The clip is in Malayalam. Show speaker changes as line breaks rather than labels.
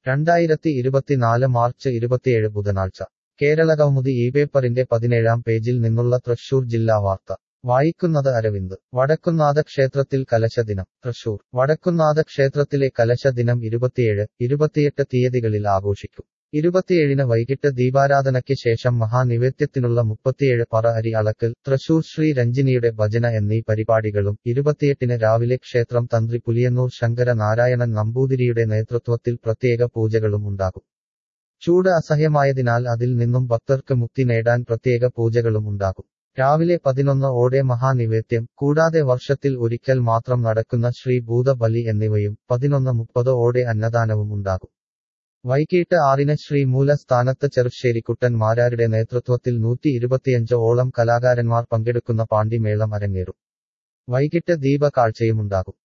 രണ്ടായിരത്തി ഇരുപത്തിനാല് മാർച്ച് ഇരുപത്തിയേഴ് ബുധനാഴ്ച കേരള കൗമുദി ഈ പേപ്പറിന്റെ പതിനേഴാം പേജിൽ നിന്നുള്ള തൃശൂർ ജില്ലാ വാർത്ത വായിക്കുന്നത് അരവിന്ദ് വടക്കുന്നാഥ ക്ഷേത്രത്തിൽ കലശദിനം തൃശൂർ വടക്കുന്നാഥ ക്ഷേത്രത്തിലെ കലശ ദിനം ഇരുപത്തിയേഴ് ഇരുപത്തിയെട്ട് തീയതികളിൽ ആഘോഷിക്കും ഇരുപത്തിയേഴിന് വൈകിട്ട് ദീപാരാധനയ്ക്ക് ശേഷം മഹാനിവേദ്യത്തിനുള്ള മുപ്പത്തിയേഴ് പറ അരി അളക്കൽ തൃശൂർ ശ്രീ രഞ്ജിനിയുടെ ഭജന എന്നീ പരിപാടികളും ഇരുപത്തിയെട്ടിന് രാവിലെ ക്ഷേത്രം തന്ത്രി പുലിയന്നൂർ ശങ്കര നാരായണൻ നമ്പൂതിരിയുടെ നേതൃത്വത്തിൽ പ്രത്യേക പൂജകളും ഉണ്ടാകും ചൂട് അസഹ്യമായതിനാൽ അതിൽ നിന്നും ഭക്തർക്ക് മുക്തി നേടാൻ പ്രത്യേക പൂജകളും ഉണ്ടാകും രാവിലെ പതിനൊന്ന് ഓടെ മഹാനിവേദ്യം കൂടാതെ വർഷത്തിൽ ഒരിക്കൽ മാത്രം നടക്കുന്ന ശ്രീ ഭൂതബലി എന്നിവയും പതിനൊന്ന് മുപ്പത് ഓടെ അന്നദാനവും ഉണ്ടാകും വൈകിട്ട് ആറിന് ശ്രീ മൂലസ്ഥാനത്ത് ചെറുശ്ശേരിക്കുട്ടൻ മാരാരുടെ നേതൃത്വത്തിൽ നൂറ്റി ഇരുപത്തിയഞ്ച് ഓളം കലാകാരന്മാർ പങ്കെടുക്കുന്ന പാണ്ടിമേളം അരങ്ങേറും വൈകിട്ട് ദീപകാഴ്ചയുമുണ്ടാകും